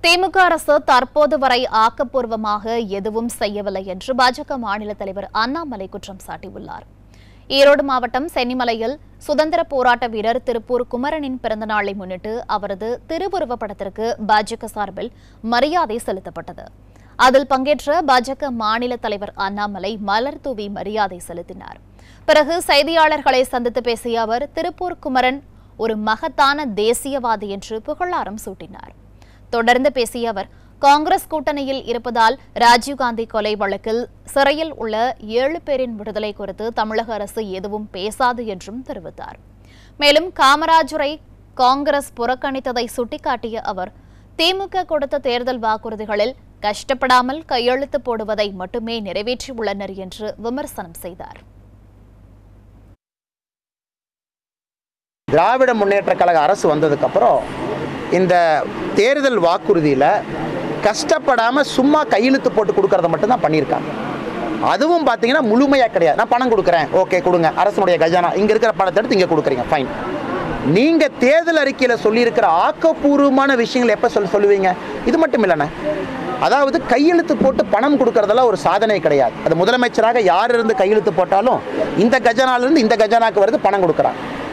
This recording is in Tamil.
திமுக அரசு தற்போது வரை ஆக்கப்பூர்வமாக எதுவும் செய்யவில்லை என்று பாஜக மாநில தலைவர் அண்ணாமலை குற்றம் சாட்டியுள்ளார் ஈரோடு மாவட்டம் சென்னிமலையில் சுதந்திர போராட்ட வீரர் திருப்பூர் குமரனின் பிறந்த நாளை முன்னிட்டு அவரது திருவுருவப் படத்திற்கு பாஜக சார்பில் மரியாதை செலுத்தப்பட்டது அதில் பங்கேற்ற பாஜக மாநில தலைவர் அண்ணாமலை மலர் தூவி மரியாதை செலுத்தினார் பிறகு செய்தியாளர்களை சந்தித்து பேசிய அவர் திருப்பூர் குமரன் ஒரு மகத்தான தேசியவாதி என்று புகழாரம் சூட்டினார் தொடர்ந்து பேசிய அவர் காங்கிரஸ் கூட்டணியில் இருப்பதால் ராஜீவ்காந்தி கொலை வழக்கில் சிறையில் உள்ள ஏழு பேரின் விடுதலை குறித்து தமிழக அரசு எதுவும் பேசாது என்றும் தெரிவித்தார் மேலும் காமராஜரை காங்கிரஸ் புறக்கணித்ததை சுட்டிக்காட்டிய அவர் திமுக கொடுத்த தேர்தல் வாக்குறுதிகளில் கஷ்டப்படாமல் கையெழுத்து போடுவதை மட்டுமே நிறைவேற்றியுள்ளனர் என்று விமர்சனம் செய்தார் திராவிட முன்னேற்ற கழக அரசு வந்ததுக்கப்புறம் இந்த தேர்தல் வாக்குறுதியில் கஷ்டப்படாமல் சும்மா கையெழுத்து போட்டு கொடுக்கறத மட்டும்தான் பண்ணியிருக்காங்க அதுவும் பார்த்தீங்கன்னா முழுமையாக கிடையாது நான் பணம் கொடுக்குறேன் ஓகே கொடுங்க அரசனுடைய கஜானா இங்கே இருக்கிற பணத்தை எடுத்து இங்கே கொடுக்குறீங்க ஃபைன் நீங்கள் தேர்தல் அறிக்கையில் சொல்லியிருக்கிற ஆக்கப்பூர்வமான விஷயங்கள் எப்போ சொல்ல சொல்லுவீங்க இது மட்டும் இல்லைண்ணே அதாவது கையெழுத்து போட்டு பணம் கொடுக்கறதெல்லாம் ஒரு சாதனை கிடையாது அது முதலமைச்சராக யார் இருந்து கையெழுத்து போட்டாலும் இந்த கஜானாலிருந்து இந்த கஜானாக்கு வருது பணம் கொடுக்குறாங்க